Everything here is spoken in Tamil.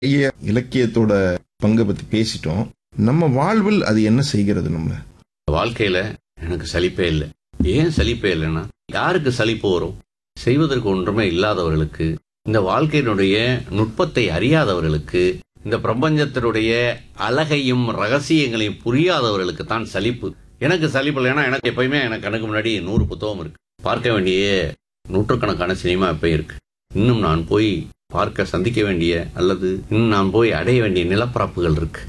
நிறைய இலக்கியத்தோட பங்கை பத்தி பேசிட்டோம் நம்ம வாழ்வில் அது என்ன செய்கிறது நம்ம வாழ்க்கையில எனக்கு சலிப்பே இல்லை ஏன் சலிப்பே இல்லைன்னா யாருக்கு சலிப்பு வரும் செய்வதற்கு ஒன்றுமே இல்லாதவர்களுக்கு இந்த வாழ்க்கையினுடைய நுட்பத்தை அறியாதவர்களுக்கு இந்த பிரபஞ்சத்தினுடைய அழகையும் ரகசியங்களையும் புரியாதவர்களுக்கு தான் சலிப்பு எனக்கு சலிப்பு இல்லைன்னா எனக்கு எப்பயுமே எனக்கு கணக்கு முன்னாடி நூறு புத்தகம் இருக்கு பார்க்க வேண்டிய நூற்றுக்கணக்கான சினிமா எப்பயும் இருக்கு இன்னும் நான் போய் பார்க்க சந்திக்க வேண்டிய அல்லது இன்னும் நான் போய் அடைய வேண்டிய நிலப்பரப்புகள் இருக்கு